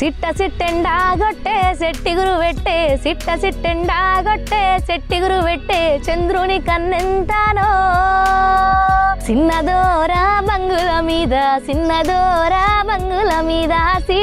సిట్ట సిట్టెండా గొట్టే సెట్టిగురు పెట్టే సిట్ట సిట్టెండా గొట్టే సెట్టిగురు పెట్టే చంద్రుని కన్నెంతానో చిన్నదోరా బంగుల మీద చిన్నదోరా బంగుల మీద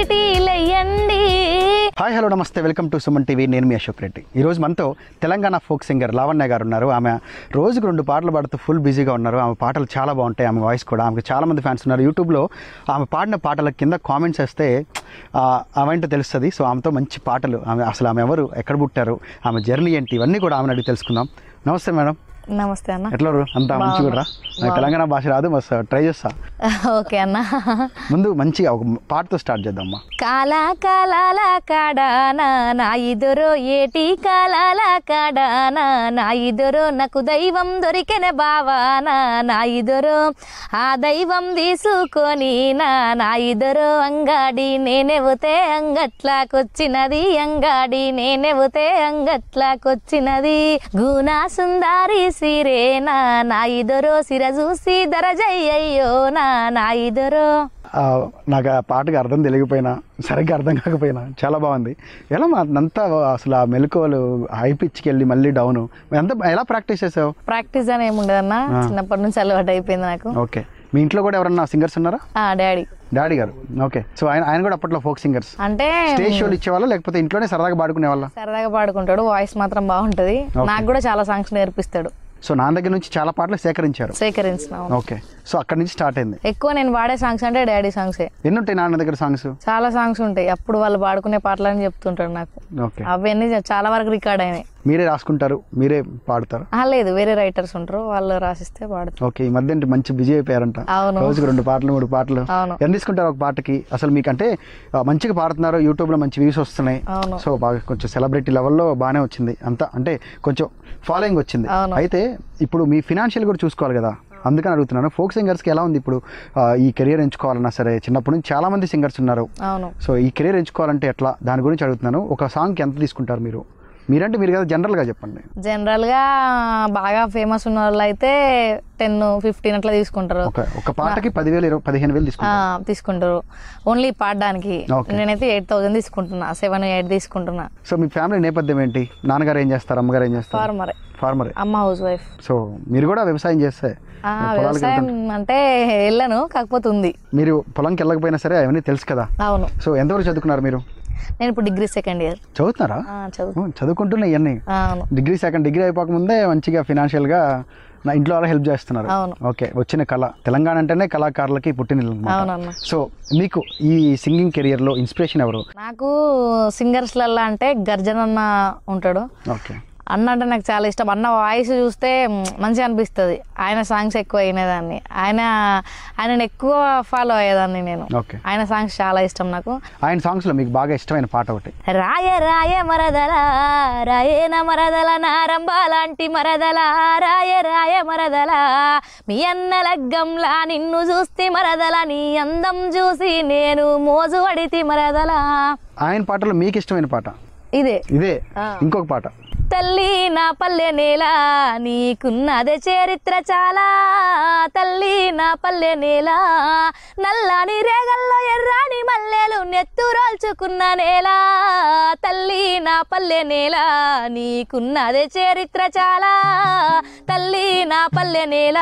సిటీలయ్యండి హాయ్ హలో నమస్తే వెల్కమ్ టు సుమన్ టీవీ నేను మీ అశోక్ రెడ్డి ఈ రోజు మనతో తెలంగాణ ఫోక్ సింగర్ లావణ్య గారు ఉన్నారు ఆమె రోజుకు రెండు పాటలు పాడుతూ ఫుల్ బిజీగా ఉన్నారు ఆమె పాటలు చాలా బాగుంటాయి ఆమె వాయిస్ కూడా ఆమెకు చాలా మంది ఫ్యాన్స్ ఉన్నారు యూట్యూబ్లో ఆమె పాడిన పాటల కింద కామెంట్స్ వేస్తే ఆ, ఆమె ఏంటో తెలుస్తుంది సో ఆమెతో మంచి పాటలు ఆమె అసలు ఆమె ఎవరు ఎక్కడ పుట్టారు ఆమె జర్నీ ఏంటి ఇవన్నీ కూడా ఆమెను అడిగి తెలుసుకుందాం నమస్తే మేడం నమస్తే అన్న ఎట్లా ఉన్నారు? అంతా మంచిగా కూడా నాకు తెలంగాణ భాష రాదు మస్తు ట్రై చేస్తా ఓకే అన్న ముందు మంచిగా ఒక పాటతో స్టార్ట్ చేద్దామా కాల కాలాల కాడానా నా ఇదురు ఏటి కాలాల కాడానా నా ఇదురు నాకు దైవం దొరికెన బావానా నా ఇదురు ఆ దైవం తీసుకొని నా నా ఇదురు అంగాడి నేనెవుతే అంగట్లాకొచ్చినది అంగాడి నేనెవుతే అంగట్లాకొచ్చినది గునా సుందారి సిరేనా నా ఇదురు సిర చూసి దరజయ్యయ్యో నా నా ఇదురు ఆ, నాకు ఆ పాటకి అర్థం తెలియకపోయినా సరిగ్గా అర్థం కాకపోయినా చాలా బాగుంది ఎలా మా అంతా అసలు ఆ మెలకువలు హై పిచ్కి వెళ్ళి మళ్ళీ డౌన్ ఎంత ఎలా ప్రాక్టీస్ చేసావు ప్రాక్టీస్ అని ఏముండదన్న చిన్నప్పటి నుంచి అలవాటు అయిపోయింది నాకు ఓకే మీ ఇంట్లో కూడా ఎవరన్నా సింగర్స్ ఉన్నారా ఆ డాడీ డాడీ గారు ఓకే సో ఆయన ఆయన కూడా అప్పట్లో ఫోక్ సింగర్స్ అంటే స్టేజ్ షోలు ఇచ్చేవాళ్ళ లేకపోతే ఇంట్లోనే సరదాగా పాడుకునే వాళ్ళ సరదాగా పాడుకుంటాడు వాయిస్ మాత్రం బాగుంటది నాకు కూడా చాలా సాంగ్స్ నేర్పిస్తాడు సో నాన్న దగ్గర నుంచి చాలా పాటలు సేకరించారు సేకరించిన ఓకే సో అక్కడ నుంచి స్టార్ట్ అయింది ఎక్కువ నేను వాడే సాంగ్స్ అంటే డాడీ సాంగ్సే ఎన్ని ఉంటాయి నాన్న దగ్గర సాంగ్స్ చాలా సాంగ్స్ ఉంటాయి అప్పుడు వాళ్ళు పాడుకునే పాటలని చెప్తుంటాడు నాకు ఓకే అవన్నీ చాలా వరకు రికార్డ్ అయినాయి మీరే రాసుకుంటారు మీరే పాడతారు ఆ, లేదు వేరే రైటర్స్ ఉంటారు వాళ్ళు రాసిస్తే పాడుతారు ఓకే ఈ మధ్య ఏంటి మంచి బిజీ అయిపోయారంట అవును రోజుకు రెండు పాటలు మూడు పాటలు అవును ఎంత తీసుకుంటారు ఒక పాటకి అసలు మీకు అంటే ఆ, మంచిగా పాడుతున్నారు యూట్యూబ్లో మంచి వ్యూస్ వస్తున్నాయి అవును సో బాగా కొంచెం సెలబ్రిటీ లెవెల్లో బాగానే వచ్చింది అంతా అంటే కొంచెం ఫాలోయింగ్ వచ్చింది అవును. అయితే ఇప్పుడు మీ ఫినాన్షియల్ కూడా చూసుకోవాలి కదా అందుకని అడుగుతున్నాను ఫోక్ సింగర్స్కి ఎలా ఉంది ఇప్పుడు ఆ, ఈ కెరియర్ ఎంచుకోవాలన్నా సరే చిన్నప్పటి నుంచి చాలా మంది సింగర్స్ ఉన్నారు అవును సో ఈ కెరియర్ ఎంచుకోవాలంటే ఎట్లా దాని గురించి అడుగుతున్నాను ఒక సాంగ్కి ఎంత తీసుకుంటారు మీరు మీరంటే మీరు కదా జనరల్గా చెప్పండి జనరల్ గా బాగా ఫేమస్ ఉన్న వాళ్ళు అయితే టెన్ ఫిఫ్టీన్ అట్లా తీసుకుంటారు ఒక ఒక పాటకి పదివేలు ఇరవై పదిహేను వేలు ఆ, తీసుకుంటారు తీసుకుంటారు ఓన్లీ పాడడానికి Okay. నేనైతే ఎయిట్ థౌసండ్ తీసుకుంటున్నా సెవెన్ ఎయిట్ తీసుకుంటున్నా సో మీ ఫ్యామిలీ నేపథ్యం ఏంటి నాన్నగారు ఏం చేస్తారు అమ్మగారు ఏం చేస్తారు ఫార్మరే ఫార్మరే అమ్మ హౌస్ వైఫ్ సో మీరు కూడా వ్యవసాయం చేస్తే ఆ, పొలాలకు వ్యవసాయం అంటే వెళ్ళను కాకపోతే ఉంది మీరు పొలంకి వెళ్ళకపోయినా సరే అవన్నీ తెలుసు కదా అవును సో ఎంతవరకు చదువుకున్నారు మీరు నేను ఇప్పుడు డిగ్రీ సెకండ్ ఇయర్ చదువుతున్నారా చదువు ఓ, చదువుకుంటున్నా ఇవన్నీ ఆ, అవును డిగ్రీ సెకండ్ డిగ్రీ అయిపోక ముందే మంచిగా ఫినాన్షియల్గా నా ఇంట్లో వాళ్ళ హెల్ప్ చేస్తున్నారు అవును ఓకే వచ్చిన కళ తెలంగాణ అంటేనే కళాకారులకి పుట్టిన అవునన్న సో మీకు ఈ సింగింగ్ కెరియర్లో ఇన్స్పిరేషన్ ఎవరు నాకు సింగర్స్లల్లా అంటే గర్జన్ అన్న ఉంటాడు ఓకే అన్న అంటే నాకు చాలా ఇష్టం అన్న వాయిస్ చూస్తే మ్, మంచిగా అనిపిస్తుంది ఆయన సాంగ్స్ ఎక్కువ అయినదాన్ని ఆయన ఆయనను ఎక్కువ ఫాలో అయ్యేదాన్ని నేను ఓకే ఆయన సాంగ్స్ చాలా ఇష్టం నాకు ఆయన సాంగ్స్లో మీకు బాగా ఇష్టమైన పాట ఒకటి రాయ రాయ మరదల రాయేన మరదల నారంబ లాంటి మరదల రాయ రాయ మరదల మీ అన్న లగ్గంలా నిన్ను చూస్తే మరదల నీ అందం చూసి నేను మోజు పడితి మరదల ఆయన పాటలో మీకు ఇష్టమైన పాట ఇదే ఇదే ఆ. ఇంకొక పాట తల్లి నా పల్లె నేల నీకున్నదే చరిత్ర చాలా తల్లి నా పల్లె నేల నల్లాని రేగల్లో ఎర్రాని మల్లెలు నెత్తురోల్చుకున్న నేల తల్లి నా పల్లె నేల నీకున్నదే చరిత్ర చాలా తల్లి నా పల్లె నేల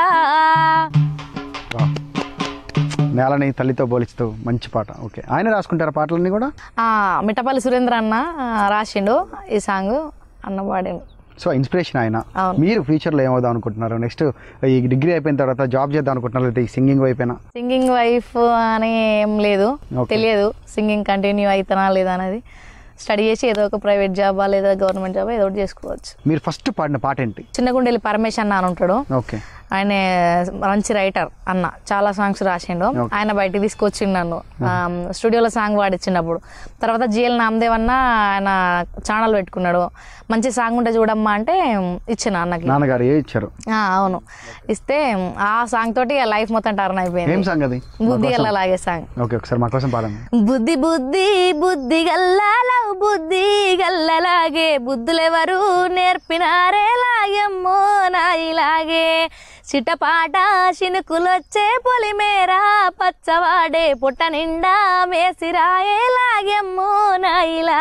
వావ్. నేలని తల్లితో పోలిస్తూ మంచి పాట ఓకే ఆయన రాసుకుంటారా పాటలన్నీ కూడా ఆ, మిట్టపల్లి సురేంద్ర అన్న ఆ, రాసిండు ఈ సాంగ్ అన్న పాడిండు సో ఇన్స్పిరేషన్ ఆయన అవును. మీరు ఫ్యూచర్లో ఏమవుదాం అనుకుంటున్నారు నెక్స్ట్ ఈ డిగ్రీ అయిపోయిన తర్వాత జాబ్ చేద్దాం అనుకుంటున్నారు లేదా ఈ సింగింగ్ వైపేనా సింగింగ్ వైఫ్ అని ఏం లేదు Okay. తెలియదు సింగింగ్ కంటిన్యూ అవుతానా లేదా అనేది స్టడీ చేసి ఏదో ఒక ప్రైవేట్ జాబా లేదా గవర్నమెంట్ జాబా ఏదో ఒకటి చేసుకోవచ్చు మీరు ఫస్ట్ పాడిన పాట ఏంటి చిన్నగుండెల్లి పరమేశ్ అన్న అని ఉంటాడు ఓకే ఆయన మంచి రైటర్ అన్న చాలా సాంగ్స్ రాసిండు Okay. ఆయన బయటికి తీసుకొచ్చిండు నన్ను స్టూడియోలో సాంగ్ పాడిచ్చినప్పుడు తర్వాత జిఎల్ నామదేవ్ అన్న ఆయన ఛానల్ పెట్టుకున్నాడు మంచి సాంగ్ ఉంటే చూడమ్మా అంటే ఇచ్చిన అన్నకి నాన్నగారు ఏ ఇచ్చారు ఆ, అవును ఇస్తే ఆ సాంగ్ తోటి లైఫ్ మొత్తం టర్న్ ఏం అయిపోయింది సాంగ్ అది బుద్ధి గల్ల లాగే సాంగ్ ఓకే ఒకసారి మా కోసం పాడండి బుద్ధి బుద్ధి బుద్ధి గల్లాలవు బుద్ధి గల్లలాగే బుద్ధులెవరు నేర్పినారే లాగమ్మో నాయిలాగే చిటపాట చినుకులొచ్చే పొలిమేర పచ్చవాడే పుట్ట నిండా మేసిరాయే లాగెమ్మో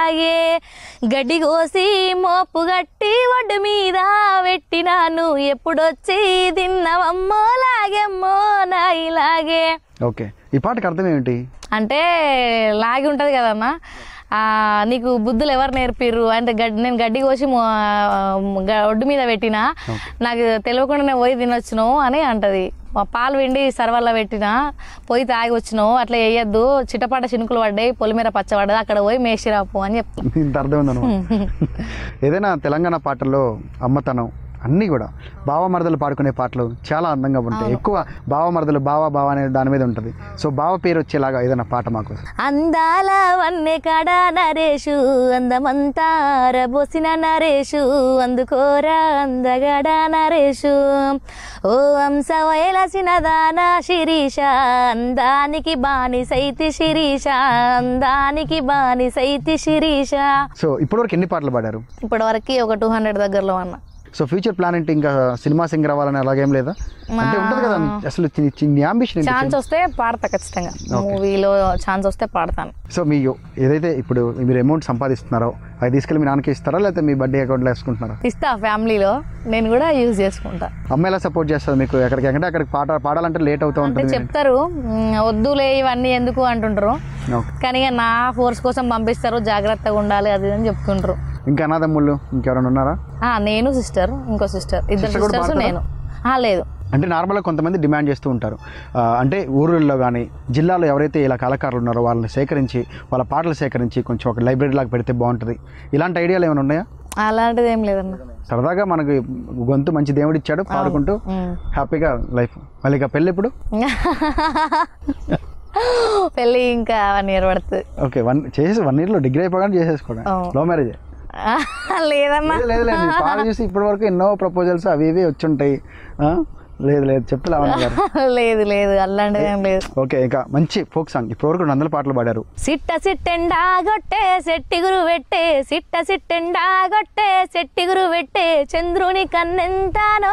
లాగే గడ్డి కోసి మోపు గట్టి ఒడ్డు మీద పెట్టినాను ఎప్పుడొచ్చి తిన్నవమ్మో లాగెమ్మో నాయిలాగే ఓకే ఈ పాటకు అర్థం ఏమిటి అంటే లాగి ఉంటుంది కదమ్మా ఆ, నీకు బుద్ధులు ఎవరు నేర్పిర్రు అంటే గడ్డి నేను గడ్డి కోసి మో- గ- ఒడ్డు మీద పెట్టినా నాకు తెలియకుండా నేను పోయి తినొచ్చును అని అంటది మా పాలు పిండి సర్వల్లో పెట్టినా పోయి తాగి వచ్చినావు అట్లా వేయద్దు చిటపాట చినుకులు పడ్డాయి పొలిమీర పచ్చ పడ్డది అక్కడ పోయి మేసిరాపు అని చెప్తాను ఇంత అర్థం ఉందన్నమాట ఏదైనా తెలంగాణ పాటల్లో అమ్మతనం అన్నీ కూడా బావమరదలు పాడుకునే పాటలు చాలా అందంగా ఉంటాయి ఎక్కువ బావమరదలు బావ బావ అనే దాని మీద ఉంటుంది సో బావ పేరు వచ్చేలాగా ఏదైనా పాట మాకు అందాల వన్నె కాడ నరేషు అందమంతా రబోసిన నరేషు అందుకోరా అందగడ నరేషు ఓ అంశ వయలసిన దాన శిరీష అందానికి బాని సైతి శిరీష అందానికి బాని సైతి శిరీష సో ఇప్పటివరకు ఎన్ని పాటలు పాడారు ఇప్పటి వరకు ఒక టూ హండ్రెడ్ దగ్గరలో అన్న సో ఫ్యూచర్ ప్లాన్ ఏంటి ఇంకా సినిమా సింగర్ అవ్వాలని అలాగేం లేదా అంటే ఉంటుంది కదా అసలు చి- చిన్ని అంబిషన్ ఏంటి ఛాన్స్ వస్తే పాడతా ఖచ్చితంగా మూవీలో ఛాన్స్ వస్తే పాడతాను సో మీ ఏదైతే ఇప్పుడు మీరు అమౌంట్ సంపాదిస్తున్నారో అది తీసుకెళ్ళి మీ నాన్నకి ఇస్తారా లేకపోతే మీ బర్త్డే అకౌంట్లో వేసుకుంటున్నారా ఇస్తా ఫ్యామిలీలో నేను కూడా యూజ్ చేసుకుంటా అమ్మాయి ఎలా సపోర్ట్ చేస్తుంది మీకు ఎక్కడికి ఎక్కడంటే అక్కడికి పాట పాడాలంటే లేట్ అవుతూ అంటే ఉంటుంది చెప్తారు "మ్, వద్దులే ఇవన్నీ ఎందుకు అంటుంటారు ఓకే కానీ ఇక నా ఫోర్స్ కోసం పంపిస్తారు జాగ్రత్తగా ఉండాలి అది ఇది అని చెప్తుంటారు ఇంకా అనాథమ్ముళ్ళు ఇంకెవరైనా ఉన్నారా ఆ, నేను సిస్టర్ ఇంకో సిస్టర్ ఇద్దరు Sister కూడా సిస్టర్స్ పాడతారా? నేను ఆ, లేదు అంటే నార్మల్గా కొంతమంది డిమాండ్ చేస్తూ ఉంటారు ఆ, అంటే ఊళ్ళల్లో కానీ జిల్లాలో ఎవరైతే ఇలా కళాకారులు ఉన్నారో వాళ్ళని సేకరించి వాళ్ళ పాటలు సేకరించి కొంచెం ఒక లైబ్రరీ లాగా పెడితే బాగుంటుంది ఇలాంటి ఐడియాలు ఏమైనా ఉన్నాయా అలాంటిది ఏం లేదన్న సరదాగా మనకి గొంతు మంచి దేవుడు ఇచ్చాడు పాడుకుంటూ మ్. హ్యాపీగా లైఫ్ మళ్ళీ ఇక పెళ్ళి ఎప్పుడు పెళ్ళి ఇంకా వన్ ఇయర్ పడుతుంది ఓకే వన్ చేసేసి వన్ ఇయర్లో డిగ్రీ అయిపోగానే చేసేసుకోవడం అవును. లవ్ మ్యారేజ్ లేదన్నా లేదు లేదు లేదు పాట చూసి ఇప్పటి వరకు ఎన్నో ప్రపోజల్స్ అవి ఇవి వచ్చి ఉంటాయి ఆ? లేదు లేదు చెప్పు లావణ్య గారు లేదు లేదు అలాంటిది ఏం లేదు ఓకే ఇక మంచి ఫోక్ సాంగ్ ఇప్పటి వరకు వందల పాటలు పాడారు సిట్ట సిట్టెండా గొట్టే సెట్టిగురు పెట్టే సిట్ట సిట్టెండా గొట్టే సెట్టిగురు పెట్టే చంద్రుని కన్నెంతానో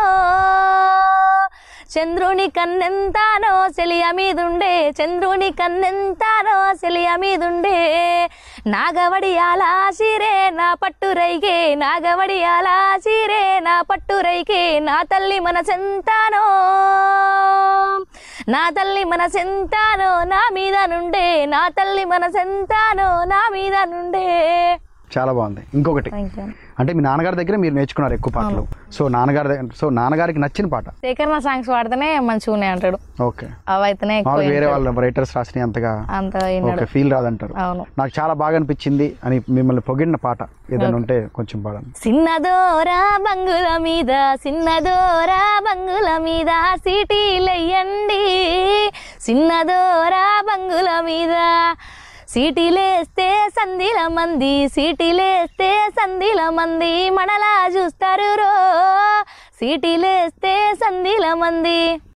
చంద్రుని కన్నెంతానో సెలియ మీదుండే చంద్రుని కన్నెంతానో సెలియ మీదుండే నాగవడియాల సిరే నా పట్టు రైగే నాగవడియాల సిరే నా పట్టు రైగే నా తల్లి మనసెంతానో నా తల్లి మనసెంతానో నా మీద నుండే నా తల్లి మనసెంతానో నా మీద నుండే చాలా బాగుంది ఇంకొకటి థ్యాంక్ యూ అంటే మీ నాన్నగారి దగ్గర మీరు నేర్చుకున్నారు ఎక్కువ పాటలు సో నాన్నగారి దగ్గర సో నాన్నగారికి నచ్చిన పాట సేకరణ సాంగ్స్ పాడితేనే మంచిగా ఉన్నాయి అంటాడు ఓకే అవి అయితేనే ఎక్కువ మామూలు వేరే వింటాడు. వాళ్ళ రైటర్స్ రాసిన అంతగా అంత విన్నాడు ఓకే ఫీల్ రాదంటారు అవును నాకు చాలా బాగా అనిపించింది అని మిమ్మల్ని పొగిడిన పాట ఏదైనా ఉంటే కొంచెం పాడండి సిన్నదోరా బంగుల మీద సిన్నదోరా బంగుల మీద సీటీలెయ్యండి సిన్నదోరా బంగుల మీద సీటీలేస్తే సంధిల మంది సీటీలేస్తే సంధిల మంది మనలా చూస్తారు రో సీటీలేస్తే సంధిల మంది